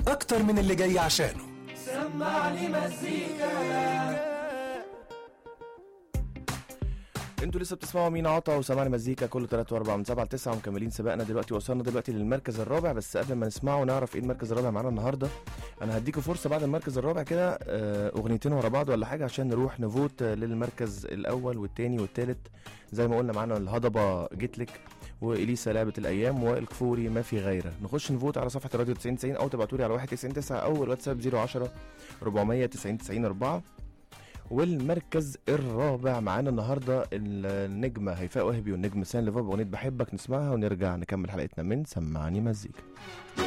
أكتر من اللي جاي عشانه سمعني مزيكا انتوا لسه بتسمعوا مين عطا وسمعني مزيكا كل 3 و4 من 7 ل 9 ومكملين سباقنا دلوقتي وصلنا دلوقتي للمركز الرابع بس قبل ما نسمعه ونعرف ايه المركز الرابع معانا النهارده انا هديكوا فرصه بعد المركز الرابع كده آه، اغنيتين ورا بعض ولا حاجه عشان نروح نفوت آه، للمركز الاول والتاني والتالت زي ما قلنا معانا الهضبه جيتلك واليسا لعبه الايام والكفوري ما في غيره نخش نفوت على صفحه الراديو 90 90 او تبعتوا لي على 199 او الواتساب 010 400 90 90 4 والمركز الرابع معانا النهارده النجمه هيفاء وهبي والنجم سان ليفا باغنيه بحبك نسمعها ونرجع نكمل حلقتنا من سمعني مزيكا